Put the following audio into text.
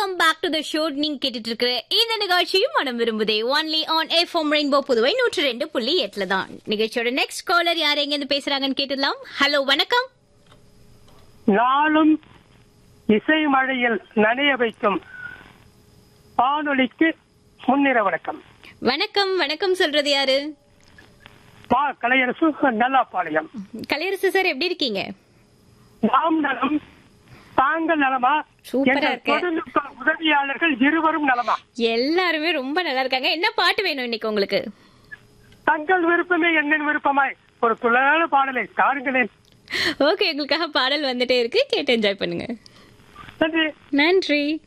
Welcome back to the show நீங்க கேட்டுட்டு இருக்கிற இந்த நிகழ்ச்சியும் மனம் விரும்புதே only on FM rainbow Puduvai நூற்றி ரெண்டு புள்ளி எட்டுல தான் நிகழ்ச்சியோட நெக்ஸ்ட் காலர் யார் எங்க இருந்து பேசுறாங்கன்னு கேட்டுடலாம் ஹலோ வணக்கம் நாளும் இசை மழையில் நனைய வைக்கும் வானொலிக்கு முன்னிற வணக்கம் வணக்கம் வணக்கம் சொல்றது யாரு பா கலையரசு நல்லாப்பாளையம் கலையரசு சார் எப்படி இருக்கீங்க நாம் நலம் தாங்கள் நலமா சூப்பரா எங்கள் இருக்கேன். தொழில்நுட்ப உதவியாளர்கள் இருவரும் நலமா எல்லாருமே ரொம்ப நல்லா இருக்காங்க என்ன பாட்டு வேணும் இன்னைக்கு உங்களுக்கு தங்கள் விருப்பமே என்னின் விருப்பமாய் ஒரு துளான பாடலை தாருங்களேன் ஓகே உங்களுக்காக பாடல் வந்துட்டே இருக்கு கேட்டு என்ஜாய் பண்ணுங்க நன்றி நன்றி